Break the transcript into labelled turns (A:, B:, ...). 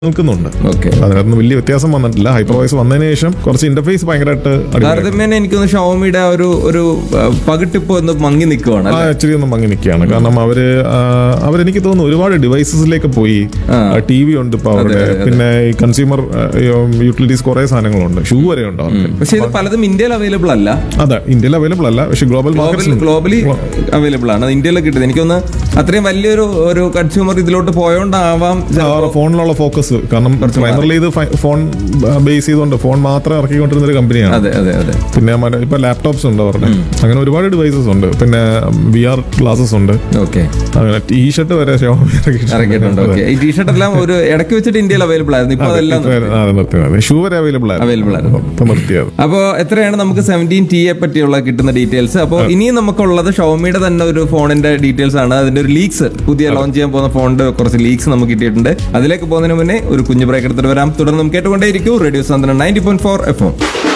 A: നിൽക്കുന്നുണ്ട്
B: ഓക്കെ
A: അതിനകത്ത് വലിയ വ്യത്യാസം വന്നിട്ടില്ല ഹൈപ്പർ വോയിസ് വന്നതിന് ശേഷം കുറച്ച് ഇന്റർഫേസ് ഭയങ്കരമായിട്ട് അടിപൊളിയായി.
B: താരതമ്യേന എനിക്കൊന്ന് ഷോമിയുടെ ഒരു ഒരു ആ, പകിട്ടിപ്പോ ഒന്ന് മങ്ങി നിൽക്കുവാണ്
A: ആ ആക്ച്വലി ഒന്ന് മങ്ങി നിൽക്കുകയാണ് കാരണം അവര് ആ, അവരെനിക്ക് തോന്നുന്നു ഒരുപാട് ഡിവൈസസിലേക്ക് പോയി ടി വി ഉണ്ട് ഇപ്പൊ അവരുടെ പിന്നെ ഈ കൺസ്യൂമർ യൂട്ടിലിറ്റീസ് കുറെ സാധനങ്ങളുണ്ട് ഷൂ വരെ ഉണ്ട് അവർക്ക്
B: പക്ഷെ ഇത് പലതും ഇന്ത്യയിൽ അവൈലബിൾ അല്ല
A: അതെ ഇന്ത്യയിൽ അവൈലബിൾ അല്ല പക്ഷെ ഗ്ലോബൽ മാർക്കറ്റ്സ്
B: ഗ്ലോബലി അവൈലബിൾ ആണ് ഇന്ത്യയിൽ കിട്ടുന്നത് എനിക്കൊന്ന് അത്രയും വലിയൊരു ഒരു കൺസ്യൂമർ ഇതിലോട്ട് പോയോണ്ടാവാം
A: ഫോണിലുള്ള ഫോക്കസ് കാരണം പ്രൈമറിലി ഇത് ഫോൺ ബേസ് ചെയ്തുകൊണ്ട് ഫോൺ മാത്രം ഇറക്കിക്കൊണ്ടിരുന്ന ഒരു കമ്പനിയാണ്
B: അതെ അതെ അതെ
A: പിന്നെ മറ്റേ ഇപ്പൊ ലാപ്ടോപ്സ് ഉണ്ട് അവരുടെ അങ്ങനെ ഒരുപാട് ഡിവൈസസ് ഉണ്ട് പിന്നെ വി ആർ ഗ്ലാസസ് ഉണ്ട്
B: ഓക്കെ
A: അങ്ങനെ ടീ ഷർട്ട് വരെ Xiaomi ഇറക്കിയിട്ടുണ്ട്.
B: ഇറക്കിയിട്ടുണ്ട് ഓക്കെ ഈ ടീഷർട്ട് എല്ലാം ഒരു ഇടയ്ക്ക് വെച്ചിട്ട് ഇന്ത്യയിൽ അവൈലബിൾ ആയിരുന്നു ഇപ്പൊ അതെല്ലാം
A: അതെ, നിർത്തി ഷൂ വരെ അവൈലബിൾ
B: അവൈലബിൾ ആയിരുന്നു
A: ഇപ്പൊ നിർത്തിയത്
B: അപ്പോൾ എത്രയാണ് നമുക്ക് സെവൻറ്റീൻ ടിയെ പറ്റിയുള്ള കിട്ടുന്ന ഡീറ്റെയിൽസ് അപ്പോൾ ഇനിയും നമുക്കുള്ളത് ഷോമിയുടെ തന്നെ ഒരു ഫോണിന്റെ ഡീറ്റെയിൽസ് ആണ് അതിന്റെ ഒരു ലീക്സ് പുതിയ ലോഞ്ച് ചെയ്യാൻ പോകുന്ന ഫോണിന്റെ കുറച്ച് ലീക്സ് നമുക്ക് കിട്ടിയിട്ടുണ്ട് അതിലേക്ക് പോകുന്നതിന് മുന്നേ ഒരു കുഞ്ഞു ബ്രേക്ക് എടുത്തിട്ട് വരാം തുടർന്ന് നമുക്ക് കേട്ടുകൊണ്ടേയിരിക്കും റേഡിയോ സാന്ദ്രൻ ninety point four F M